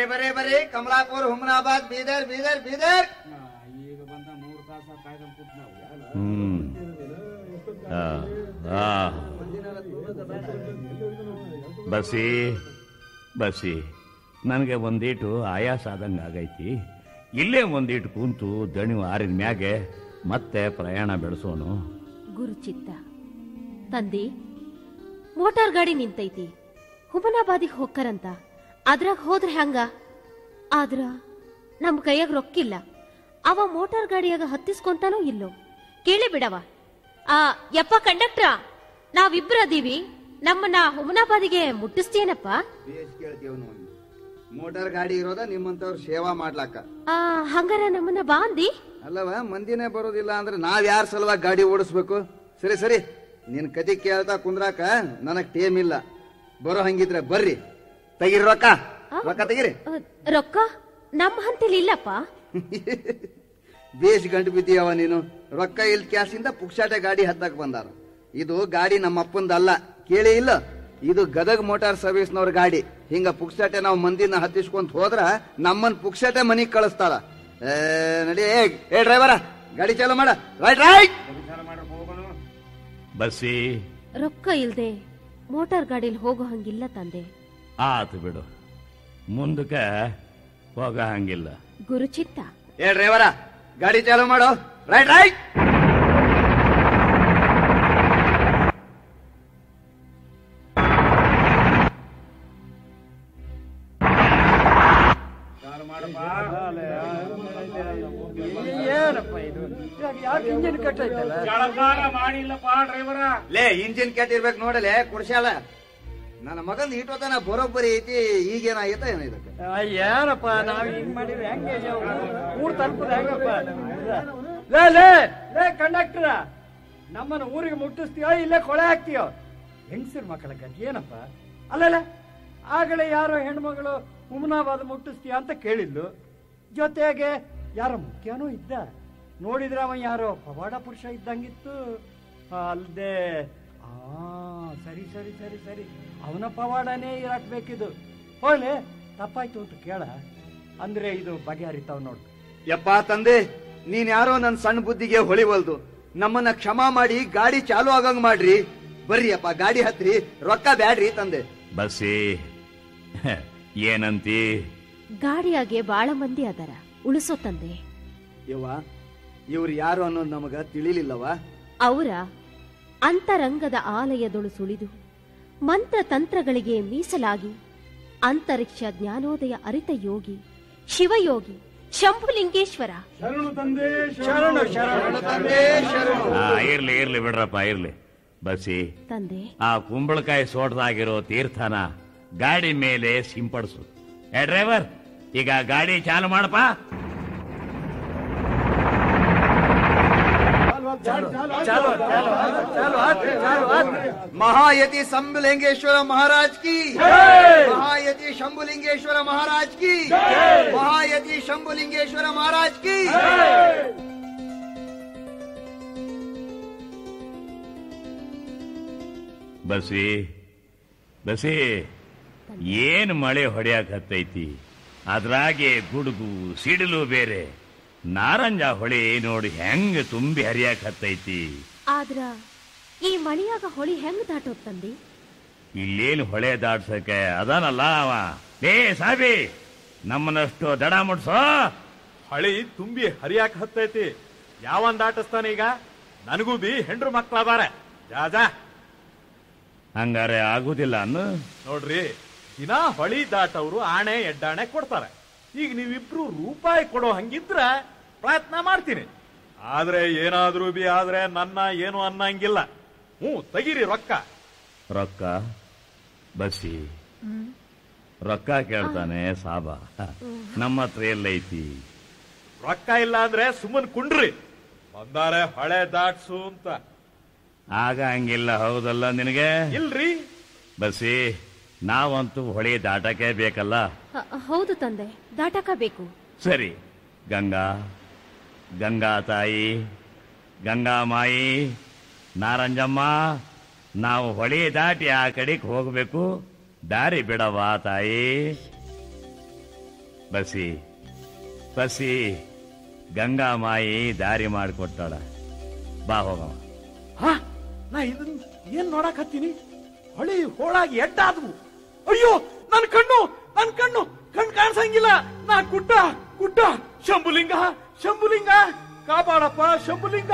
ಬರ್ರಿ ಬರ್ರಿ ಬರ್ರಿ ಕಮಲಾಪುರ್ ಹುಮನಾಬಾದ್ ಬೀದರ್ ಬೀದರ್ ಬೀದರ್ ಈಗ ಬಂದ ಮೂರು ತಾಸ ಕಾಯ್ಕೊಂಡು ಕೂತ್ ನಾವು ಹ್ಮ್ ಆ, ಆ. ಬಸ್ಸಿ ಬಸ್ಸಿ ನನಗೆ ಒಂದೀಟು ಆಯಾಸ ಆದಂಗೆ ಆಗೈತಿ ಇಲ್ಲೇ ಒಂದೀಟು ಕುಂತು ದಣಿವು ಆರಿದ ಮ್ಯಾಗೆ ಮತ್ತೆ ಪ್ರಯಾಣ ಬೆಳೆಸೋನು ಗುರುಚಿತ್ತ ತಂದಿ ಮೋಟಾರ್ ಗಾಡಿ ನಿಂತೈತಿ ಹುಮನಾಬಾದಿಗೆ ಹೋಗ್ಕರಂತ ಅದ್ರಾಗ ಹೋದ್ರೆ ಹಂಗ ಆದ್ರ ನಮ್ ಕೈಯಾಗ ರೊಕ್ಕಿಲ್ಲ ಅವ ಮೋಟಾರ್ ಗಾಡಿಯಾಗ ಹತ್ತಿಸ್ಕೊಂತಾನೋ ಇಲ್ಲೋ ಕೇಳಿ ಬಿಡವ ಆ ಯಪ್ಪ ಕಂಡಕ್ಟ್ರ ನಾವಿಬ್ರ ಅದೀವಿ ನಮ್ಮನ್ನ ಹುಮನಾಬಾದಿಗೆ ಮುಟ್ಟಿಸ್ತೇನಪ್ಪ ಬೇಸ್ ಕೇಳ್ತೀವ್ ನಾವು ಮೋಟಾರ್ ಗಾಡಿ ಇರೋದ ನಿಮ್ಮಂತವ್ರ ಸೇವಾ ಮಾಡ್ಲಾಕ ಆ ಹಂಗಾರ ನಮ್ಮನ್ನ ಬಾಂದಿ ಅಲ್ಲವ ಮಂದಿನೇ ಬರೋದಿಲ್ಲ ಅಂದ್ರೆ ನಾವ್ ಯಾರ ಸಲುವಾಗಿ ಗಾಡಿ ಓಡಿಸ್ಬೇಕು ಸರಿ ಸರಿ ನಿನ್ ಕತಿ ಕೇಳ್ತಾ ಕುಂದ್ರಾಕ ನನಗ್ ಟೇಮ್ ಇಲ್ಲ ಬರೋ ಹಂಗಿದ್ರೆ ಬರ್ರಿ ತೆಗಿರಿ ರೊಕ್ಕ ರೊಕ್ಕ ತೆಗಿರಿ ಆ, ರೊಕ್ಕ ನಮ್ಮ ಹಂತಲಿ ಇಲ್ಲಪ್ಪ ಬೇಸ್ ಗಂಟು ಬಿದ್ದೀಯವ ನೀನು ರೊಕ್ಕ ಇಲ್ ಕ್ಯಾಸಿಂದ ಪುಕ್ಷಾಟೆ ಗಾಡಿ ಹತ್ತಕ್ ಬಂದಾರ ಇದು ಗಾಡಿ ನಮ್ಮ ಅಪ್ಪಂದಲ್ಲ ಕೇಳಿ ಇಲ್ಲ ಇದು ಗದಗ್ ಮೋಟಾರ್ ಸರ್ವಿಸ್ನವ್ರ ಗಾಡಿ ಹಿಂಗ ಪುಕ್ಷಾಟೆ ನಾವು ಮಂದಿನ ಹತ್ತಿಸ್ಕೊಂತ ಹೋದ್ರ ನಮ್ಮನ್ ಪುಕ್ಷಾಟೆ ಮನಿಗ್ ಕಳಿಸ್ತಾರ ಏ, ನಡಿ ಏ, ಏ ಡ್ರೈವರ ಗಾಡಿ ಚಾಲು ಮಾಡ ರೈಟ್ ರೈಟ್ ವಿಚಾರ ಮಾಡಕ್ ಹೋಗೋನು ಬಸ್ಸಿ ರೊಕ್ಕ ಇಲ್ದೆ ಮೋಟಾರ್ ಗಾಡಿಲಿ ಹೋಗೋ ಹಂಗಿಲ್ಲ ತಂದೆ ಆತು ಬಿಡು ಮುಂದಕ್ಕೆ ಹೋಗ ಹಂಗಿಲ್ಲ ಗುರುಚಿತ್ತ ಏ ಡ್ರೈವರ ಗಾಡಿ ಚಾಲು ಮಾಡು ರೈಟ್ ರೈಟ್ ಚಾಲು ಮಾಡಪ್ಪ ಏನಪ್ಪ ಇದು ಯಾಕೆ ಇಂಜಿನ್ ಕಟ್ಟೈತಲ್ಲ ಜಳಕಾರ ಮಾಡಿಲ್ಲಪ್ಪ ಡ್ರೈವರ ಲೇ ಇಂಜಿನ್ ಕೆಟ್ಟಿರ್ಬೇಕು ನೋಡಲೆ ಕುಡ್ಸ್ಯಾಲ ನನ್ನ ಮಗನ್ ಇಟ್ಟೋತನ ಬರೋಬ್ಬರಿ ಐತಿ ಈಗೇನಾಗೈತ ಏನೋ ಇದಕ್ಕೆ ಆ, ಏನಪ್ಪ ನಾವ್ ಹಿಂಗ್ ಮಾಡಿದ್ರೆ ಹೆಂಗೆ ಊರ್ ತಲುಪದ ಹೆಂಗಪ್ಪ ಲೇ ಲೇ ಲೇ ಕಂಡಕ್ಟರ್ ನಮ್ಮನ್ನ ಊರಿಗೆ ಮುಟ್ಟಿಸ್ತೀಯೋ ಇಲ್ಲೇ ಕೊಳೆ ಹಾಕ್ತೀಯೋ ಹೆಂಗಸರ್ ಮಕ್ಕಳ ಗತಿ ಏನಪ್ಪ ಅಲ್ಲಲ್ಲ ಆಗಲೇ ಯಾರೋ ಹೆಣ್ಮಗಳು ಹುಮನಾಬಾದ್ ಮುಟ್ಟಿಸ್ತೀಯ ಅಂತ ಕೇಳಿದ್ಲು ಜೊತೆಗೆ ಯಾರೋ ಮುಖ್ಯನೂ ಇದ್ದ ನೋಡಿದ್ರೆ ಅವ ಯಾರೋ ಪವಾಡ ಪುರುಷ ಇದ್ದಂಗಿತ್ತು ಅಲ್ದೆ ಆ ಸರಿ ಸರಿ ಸರಿ ಸರಿ ಅವನ ಪವಾಡನೇ ಇರಕ್ ಬೇಕಿದು ಹೋಗ್ಲೆ ತಪ್ಪಾಯ್ತು ಅಂತ ಕೇಳ ಅಂದ್ರೆ ಇದು ಬಗೆಹರಿತಾವ್ ನೋಡು ಯಪ್ಪ ತಂದೆ ನೀನ್ ಯಾರೋ ನನ್ ಸಣ್ಣ ಬುದ್ಧಿಗೆ ಹೊಳಿವಲ್ದು ನಮ್ಮನ್ನ ಕ್ಷಮಾ ಮಾಡಿ ಗಾಡಿ ಚಾಲು ಆಗಂಗ್ ಮಾಡ್ರಿ ಬರ್ರಿ ಅಪ್ಪ ಗಾಡಿ ಹತ್ರಿ ರೊಕ್ಕ ಬ್ಯಾಡ್ರಿ ತಂದೆ ಬಸ್ಸಿ ಏನಂತಿ ಗಾಡಿಯಾಗೆ ಬಾಳ ಮಂದಿ ಅದರ ಉಳಿಸೋ ತಂದೆ ಯವ್ವ ಇವ್ರು ಯಾರು ಅನ್ನೋದು ನಮಗ ತಿಳಿಲಿಲ್ಲವ ಅವರ ಅಂತರಂಗದ ಆಲಯದೊಳು ಸುಳಿದು ಮಂತ್ರ ತಂತ್ರಗಳಿಗೆ ಮೀಸಲಾಗಿ ಅಂತರಿಕ್ಷ ಜ್ಞಾನೋದಯ ಅರಿತ ಯೋಗಿ ಶಿವಯೋಗಿ ಶಂಭುಲಿಂಗೇಶ್ವರ ಶರಣು ತಂದೆ ಶರಣು ಶರಣು ಆ, ಇರ್ಲಿ ಇರ್ಲಿ ಬಿಡ್ರಪ್ಪ ಇರ್ಲಿ ಬಸ್ಸಿ ತಂದೆ ಆ ಕುಂಬಳಕಾಯಿ ಸೋಟದಾಗಿರೋ ತೀರ್ಥನ ಗಾಡಿ ಮೇಲೆ ಸಿಂಪಡಿಸು ಏ ಡ್ರೈವರ್ ಈಗ ಗಾಡಿ ಚಾಲು ಮಾಡಪ್ಪ ಮಹಾಯತಿ ಶಂಭುಲಿಂಗೇಶ್ವರ ಮಹಾರಾಜ್ ಕಿ ಮಹಾಯತಿ ಶಂಭುಲಿಂಗೇಶ್ವರ ಮಹಾರಾಜ್ ಕಿ ಮಹಾಯತಿ ಶಂಭುಲಿಂಗೇಶ್ವರ ಮಹಾರಾಜ್ ಕಿ ಬಸ್ಸಿ ಬಸ್ಸಿ ಏನು ಮಳೆ ಹೊಡೆಯಕತ್ತೈತಿ ಅದ್ರಾಗೆ ಗುಡುಗು ಸಿಡಿಲು ಬೇರೆ ನಾರಂಜ ಹೊಳೆ ನೋಡಿ ಹೆಂಗ್ ತುಂಬಿ ಹರಿಯಾಕತ್ತೈತಿ ಆದ್ರ ಈ ಮಳಿಯಾಗ ಹೊಳಿ ಹೆಂಗ್ ದಾಟೋದ್ ತಂದೆ ಇಲ್ಲೇನು ಹೊಳೆ ದಾಟ್ಸಕ್ಕೆ ಅದಾನಲ್ಲ ಅವ ಏ ಸಾಬಿ ನಮ್ಮನಷ್ಟು ದಡ ಮುಡ್ಸೋ ಹಳಿ ತುಂಬಿ ಹರಿಯಾಕ ಹತ್ತೈತಿ ಯಾವನ್ ದಾಟಿಸ್ತಾನ ಈಗ ನನಗೂ ಬಿ ಹೆಂಡ್ರು ಮಕ್ಳದಾರೆ ಜಾಜಾ ಹಂಗಾರೆ ಆಗುದಿಲ್ಲ ಅನ್ನು ನೋಡ್ರಿ ದಿನಾ ಹೊಳಿ ದಾಟವ್ರು ಆಣೆ ಎಡ್ಡಾಣೆ ಕೊಡ್ತಾರೆ ಈಗ ನೀವಿಬ್ರು ರೂಪಾಯಿ ಕೊಡೋ ಹಂಗಿದ್ರ ಪ್ರಯತ್ನ ಮಾಡ್ತೀನಿ ಆದ್ರೆ ಏನಾದ್ರೂ ಬಿ ಆದ್ರೆ ನನ್ನ ಏನು ಅನ್ನಂಗಿಲ್ಲ ಹ್ಞೂ ತೆಗೀರಿ ರೊಕ್ಕ ರೊಕ್ಕ ಬಸ್ಸಿ ರೊಕ್ಕ ಕೇಳ್ತಾನೆ ಸಾಬ ನಮ್ಮ ಹತ್ರ ಎಲ್ಲೈತಿ ರೊಕ್ಕ ಇಲ್ಲ ಅಂದ್ರೆ ಸುಮ್ಮನ್ ಕುಂಡ್ರಿ ಬಂದಾರೆ ಹೊಳೆ ದಾಟ್ಸು ಅಂತ ಆಗ ಹಂಗಿಲ್ಲ ಹೌದಲ್ಲ ನಿನಗೆ ಇಲ್ರಿ ಬಸ್ಸಿ ನಾವಂತೂ ಹೊಳೆ ದಾಟಕ್ಕೆ ಬೇಕಲ್ಲ ಹ- ಹೌದು ತಂದೆ ದಾಟಕ ಬೇಕು ಸರಿ ಗಂಗಾ ಗಂಗಾ ತಾಯಿ ಗಂಗಾ ಮಾಯಿ ನಾರಂಜಮ್ಮ ನಾವು ಹೊಳೆ ದಾಟಿ ಆ ಕಡೆಗೆ ಹೋಗಬೇಕು ದಾರಿ ಬಿಡವಾ ತಾಯಿ ಬಸಿ ಬಸಿ ಗಂಗಾಮಾಯಿ ದಾರಿ ಮಾಡಿಕೊಟ್ಟಾಳ ಬಾ ಹೋಗವ ಹಾ ನಾ ಇದನ್ ಏನ್ ನೋಡಕ್ ಹತ್ತೀನಿ ಹೊಳಿ ಹೋಳಾಗಿ ಎಡ್ಡಾದ್ವು ಅಯ್ಯೋ ನನ್ ಕಣ್ಣು ನನ್ ಕಣ್ಣು ಕಣ್ ಕಾಣಿಸಂಗಿಲ್ಲ ನಾ ಗುಡ್ಡ ಗುಡ್ಡ ಶಂಭುಲಿಂಗ ಶಂಭುಲಿಂಗ ಕಾಪಾಡಪ್ಪ ಶಂಭುಲಿಂಗ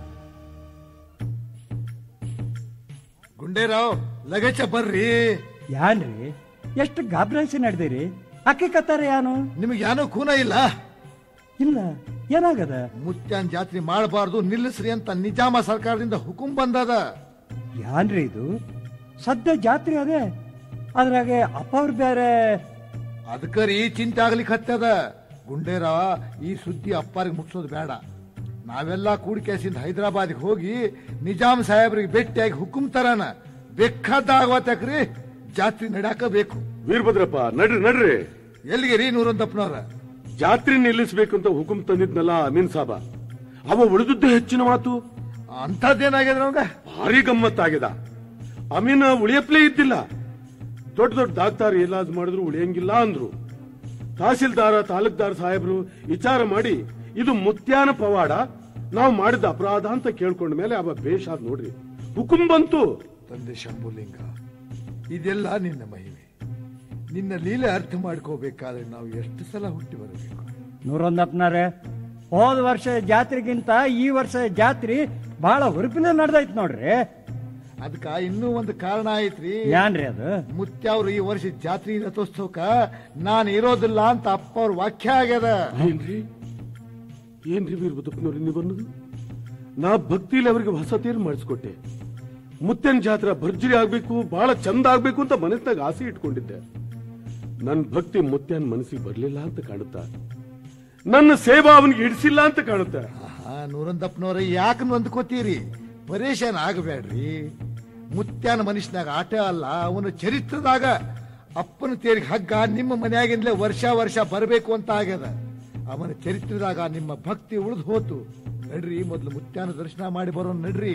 ಗುಂಡೇರಾವ್ ಲಗೇಜ ಬರ್ರಿ ಯಾನ್ರಿ ಎಷ್ಟು ಗಾಬ್ರಾಯಿಸಿ ನಡೆದಿರಿ ಅಕ್ಕಿ ಕತ್ತಾರೆ ಯಾನು ನಿಮಗೆ ಏನೋ ಖೂನ ಇಲ್ಲ ಇಲ್ಲ ಏನಾಗದ ಮುತ್ಯಾನ್ ಜಾತ್ರೆ ಮಾಡಬಾರ್ದು ನಿಲ್ಲಿಸ್ರಿ ಅಂತ ನಿಜಾಮ ಸರ್ಕಾರದಿಂದ ಹುಕುಂ ಬಂದದ ಯಾನ್ರಿ ಇದು ಸದ್ಯ ಜಾತ್ರೆ ಅದೇ ಅದ್ರಾಗೆ ಅಪ್ಪ ಅವ್ರು ಬೇರೆ ಅದಕ್ಕರಿ ಚಿಂತೆ ಆಗ್ಲಿಕ್ಕೆ ಹತ್ತದ ಗುಂಡೇರಾವ ಈ ಸುದ್ದಿ ಅಪ್ಪಾರಿಗೆ ಮುಟ್ಸೋದು ಬೇಡ ನಾವೆಲ್ಲ ಕೂಡಿಕೆಸಿಂದ ಹೈದರಾಬಾದ್ಗೆ ಹೋಗಿ ನಿಜಾಮ್ ಸಾಹೇಬ್ರಿಗೆ ಭೇಟಿಯಾಗಿ ಹುಕುಂ ತರನ ಬೇಕಾದಾಗವತ್ತಕ್ರಿ ಜಾತ್ರೆ ನಡ್ಯಾಕ ಬೇಕು ವೀರಭದ್ರಪ್ಪ ನಡ್ರಿ ನಡ್ರಿ ಎಲ್ಲಿಗೆ ರೀ ನೂರೊಂದಪ್ಪನವ್ರ ಜಾತ್ರೆ ನಿಲ್ಲಿಸ್ಬೇಕು ಅಂತ ಹುಕುಂ ತಂದಿದ್ನಲ್ಲ ಅಮೀನ್ ಸಾಬ ಅವ ಉಳಿದದ್ದೇ ಹೆಚ್ಚಿನ ಮಾತು ಅಂಥದ್ದೇನಾಗ್ಯದ ನಮ್ಗ ಭಾರಿ ಗಮ್ಮತ್ತಾಗಿದೆ ಅಮೀನ್ ಉಳಿಯಪ್ಲೇ ಇದ್ದಿಲ್ಲ ದೊಡ್ಡ ದೊಡ್ಡ ಡಾಕ್ಟರ್ ಇಲಾಜ್ ಮಾಡಿದ್ರು ಉಳಿಯಂಗಿಲ್ಲ ಅಂದ್ರು ತಹಸೀಲ್ದಾರ ತಾಲೂಕ್ದಾರ್ ಸಾಹೇಬ್ರು ವಿಚಾರ ಮಾಡಿ ಇದು ಮುತ್ಯಾನ ಪವಾಡ ನಾವು ಮಾಡಿದ ಅಪರಾಧ ಅಂತ ಕೇಳ್ಕೊಂಡ ಮೇಲೆ ಅವ ಬೇಷಾದ್ ನೋಡ್ರಿ ಹುಕುಂ ಬಂತು ತಂದೆ ಶಂಭುಲಿಂಗ ಇದೆಲ್ಲ ನಿನ್ನ ಮಹಿಮೆ ನಿನ್ನ ಲೀಲೆ ಅರ್ಥ ಮಾಡ್ಕೋಬೇಕಾದ್ರೆ ನಾವು ಎಷ್ಟು ಸಲ ಹುಟ್ಟಿ ಬರಬೇಕು ನೂರೊಂದಪ್ಪನಾರೆ ಹೋದ ವರ್ಷ ಜಾತ್ರೆಗಿಂತ ಈ ವರ್ಷ ಜಾತ್ರೆ ಬಹಳ ಹುರುಪಿನ ನಡೆದೈತ್ ನೋಡ್ರಿ ಅದಕ್ಕ ಇನ್ನೂ ಒಂದು ಕಾರಣ ಐತ್ರಿ ಯಾನ್ರಿ ಅದು ಮುತ್ಯಾವ್ರು ಈ ವರ್ಷ ಜಾತ್ರೆ ರಥೋತ್ಸವಕ್ಕ ನಾನು ಇರೋದಿಲ್ಲ ಅಂತ ಅಪ್ಪ ಅವ್ರ ವಾಕ್ಯ ಆಗ್ಯದ ಏನ್ರಿ ಏನ್ರಿ ವೀರಭದ್ರಪ್ಪನವ್ರಿ ನೀವು ಅನ್ನೋದು ನಾ ಭಕ್ತಿಲಿ ಅವರಿಗೆ ಹೊಸ ತೇರು ಮಾಡಿಸ್ಕೊಟ್ಟೆ ಮುತ್ತನ್ ಜಾತ್ರೆ ಭರ್ಜರಿ ಆಗ್ಬೇಕು ಬಹಳ ಚಂದ ಆಗ್ಬೇಕು ಅಂತ ಮನಸ್ನಾಗ ಆಸೆ ಇಟ್ಕೊಂಡಿದ್ದೆ ನನ್ನ ಭಕ್ತಿ ಮುತ್ಯನ್ ಮನಸ್ಸಿಗೆ ಬರ್ಲಿಲ್ಲ ಅಂತ ಕಾಣುತ್ತಾ ನನ್ನ ಸೇವಾ ಅವನಿಗೆ ಹಿಡಿಸಿಲ್ಲ ಅಂತ ಕಾಣುತ್ತೆ ಆಹಾ, ನೂರಂದಪ್ಪನವ್ರ ಯಾಕೆ ನೊಂದ್ಕೋತೀರಿ ಪರೇಶಾನ್ ಆಗಬೇಡ್ರಿ ಮುತ್ಯಾನ ಮನುಷ್ಯನಾಗ ಆಟ ಅಲ್ಲ ಅವನ ಚರಿತ್ರದಾಗ ಅಪ್ಪನ ತೇರಿಗೆ ಹಗ್ಗ ನಿಮ್ಮ ಮನೆಯಾಗಿಂದಲೇ ವರ್ಷ ವರ್ಷ ಬರಬೇಕು ಅಂತ ಆಗ್ಯದ ಅವನ ಚರಿತ್ರದಾಗ ನಿಮ್ಮ ಭಕ್ತಿ ಉಳಿದು ಹೋತು ನಡ್ರಿ ಮೊದಲು ಮುತ್ಯಾನ ದರ್ಶನ ಮಾಡಿ ಬರೋನ್ ನಡ್ರಿ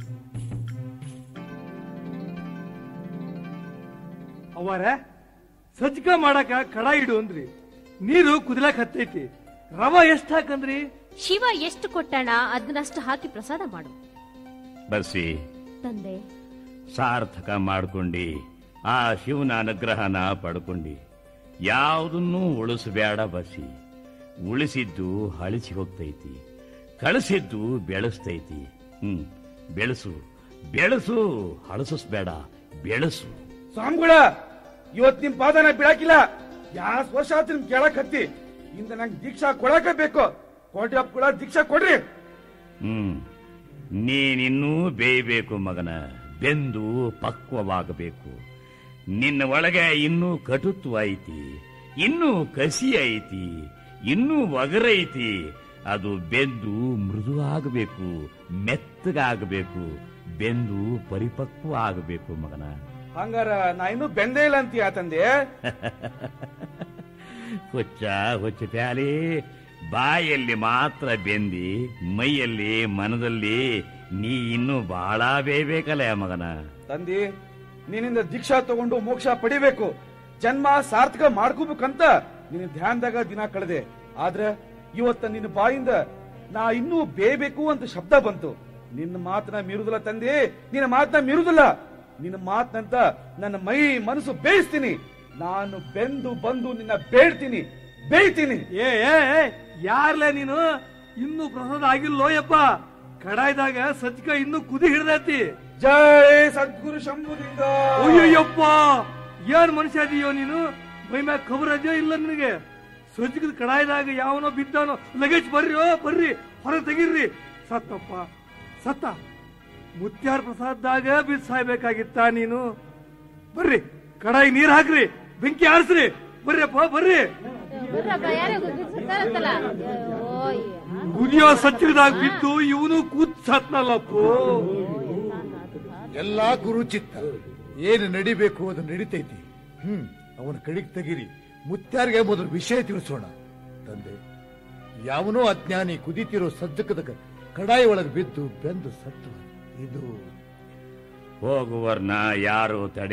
ಅವರ ಸಜ್ಜಕ ಮಾಡಕ ಕಡ ಇಡು ಅಂದ್ರಿ ನೀರು ಕುದಿಲಕ್ ಹತ್ತೈತಿ ರವ ಎಷ್ಟ್ ಹಾಕಂದ್ರಿ ಶಿವ ಎಷ್ಟು ಕೊಟ್ಟಣ ಅದನ್ನಷ್ಟು ಹಾಕಿ ಪ್ರಸಾದ ಮಾಡು ಬಸಿ ತಂದೆ ಸಾರ್ಥಕ ಮಾಡ್ಕೊಂಡಿ ಆ ಶಿವನ ಅನುಗ್ರಹನ ಪಡ್ಕೊಂಡಿ ಯಾವುದನ್ನೂ ಉಳಿಸಬೇಡ ಬಸಿ ಉಳಿಸಿದ್ದು ಹಳಿಸಿ ಹೋಗ್ತೈತಿ ಕಳಿಸಿದ್ದು ಬೆಳೆಸ್ತೈತಿ ಹ್ಮ್ ಬೆಳೆಸು ಬೆಳೆಸು ಹಳಸಿಸ್ಬೇಡ ಬೆಳೆಸು ಸ್ವಾಮಿಗಳ ಇವತ್ ನಿಮ್ ಪಾದನ ಬಿಡಾಕಿಲ್ಲ ಯಾಸ್ ವರ್ಷ ಆತ್ ನಿಮ್ ಕೇಳಕ್ ಹತ್ತಿ ಇಂದ ನಂಗ್ ದೀಕ್ಷಾ ಕೊಡಾಕ ಬೇಕು ಕೋಟಿ ಕೂಡ ದೀಕ್ಷಾ ಕೊಡ್ರಿ ಹ್ಮ್ ನೀನಿನ್ನೂ ಬೇಯಬೇಕು ಮಗನ ಬೆಂದು ಪಕ್ವವಾಗಬೇಕು ನಿನ್ನ ಒಳಗೆ ಇನ್ನೂ ಕಟುತ್ವ ಐತಿ ಇನ್ನೂ ಕಸಿ ಐತಿ ಇನ್ನೂ ಒಗರೈತಿ ಅದು ಬೆಂದು ಮೃದು ಆಗಬೇಕು ಮೆತ್ತಗಾಗಬೇಕು ಬೆಂದು ಪರಿಪಕ್ವ ಆಗಬೇಕು ಮಗನ ಹಂಗಾರ ನಾ ಇನ್ನು ಬೆಂದೇ ಇಲ್ಲ ಅಂತೀಯ ತಂದೆ ಹುಚ್ಚ ಹುಚ್ಚ ಪ್ಯಾಲಿ ಬಾಯಲ್ಲಿ ಮಾತ್ರ ಬೆಂದಿ ಮೈಯಲ್ಲಿ ಮನದಲ್ಲಿ ನೀ ಇನ್ನೂ ಬಹಳ ಬೇಯ್ಬೇಕಲ್ಲ ಮಗನ ತಂದಿ ನಿನ್ನಿಂದ ದೀಕ್ಷಾ ತಗೊಂಡು ಮೋಕ್ಷ ಪಡಿಬೇಕು ಜನ್ಮ ಸಾರ್ಥಕ ಮಾಡ್ಕೋಬೇಕಂತ ನಿನ್ನ ಧ್ಯಾನದಾಗ ದಿನ ಕಳೆದೆ ಆದ್ರೆ ಇವತ್ತ ನಿನ್ನ ಬಾಯಿಂದ ನಾ ಇನ್ನೂ ಬೇಯಬೇಕು ಅಂತ ಶಬ್ದ ಬಂತು ನಿನ್ನ ಮಾತನ್ನ ಮೀರುದಿಲ್ಲ ತಂದೆ ನಿನ್ನ ಮಾತನ್ನ ಮೀರುದಿಲ್ಲ ನಿನ್ನ ಮಾತನಂತ ನನ್ನ ಮೈ ಮನಸ್ಸು ಬೇಯಿಸ್ತೀನಿ ನಾನು ಬೆಂದು ಬಂದು ನಿನ್ನ ಬೇಡ್ತೀನಿ ಬೇಯ್ತೀನಿ ಏ ಏ ಯಾರ್ಲೆ ನೀನು ಇನ್ನೂ ಪ್ರಸಾದ ಆಗಿಲ್ಲೋ ಯಪ್ಪ ಕಡಾಯ್ದಾಗ ಸಜ್ಜಕ ಇನ್ನೂ ಕುದಿ ಹಿಡ್ದೈತಿ ಜೈ ಸದ್ಗುರು ಶಂಭುಲಿಂಗ ಅಯ್ಯಯ್ಯಪ್ಪ ಏನ್ ಮನುಷ್ಯ ಅದೀಯೋ ನೀನು ಮೈ ಮ್ಯಾಗ ಖಬರ್ ಅದೆಯೋ ಇಲ್ಲ ನಿನಗೆ ಸಜ್ಜಕದ ಕಡಾಯ್ದಾಗ ಯಾವನೋ ಬಿದ್ದಾನೋ ಲಗೇಜ್ ಬರ್ರಿ ಓ ಬರ್ರಿ ಹೊರಗೆ ತೆಗೀರ್ರಿ ಸತ್ತಪ್ಪ ಸತ್ತ ಮುತ್ಯಾರ ಪ್ರಸಾದದಾಗ ಬಿದ್ದು ಸಾಯ್ಬೇಕಾಗಿತ್ತ ನೀನು ಬರ್ರಿ ಕಡಾಯಿ ನೀರ್ ಹಾಕ್ರಿ ಬೆಂಕಿ ಆರಿಸ್ರಿ ಬರ್ರಿಯಪ್ಪ ಬರ್ರಿ ಕುದಿಯೋ ಸಚ್ಚಿರದಾಗ ಬಿದ್ದು ಇವನು ಕೂತ್ ಸತ್ನಲ್ಲಪ್ಪೋ ಎಲ್ಲಾ ಗುರು ಚಿತ್ತ ಏನು ನಡಿಬೇಕು ಅದು ನಡಿತೈತಿ ಹ್ಮ್ ಅವನ ಕಡಿಗೆ ತೆಗಿರಿ ಮುತ್ಯಾರಿಗೆ ಮೊದಲು ವಿಷಯ ತಿಳಿಸೋಣ ತಂದೆ ಯಾವನೋ ಅಜ್ಞಾನಿ ಕುದಿತಿರೋ ಸಜ್ಜಕದ ಕ- ಕಡಾಯಿ ಒಳಗೆ ಬಿದ್ದು ಬೆಂದು ಸತ್ತು ಇದು ಹೋಗುವರ್ನ ಯಾರು ತಡೆ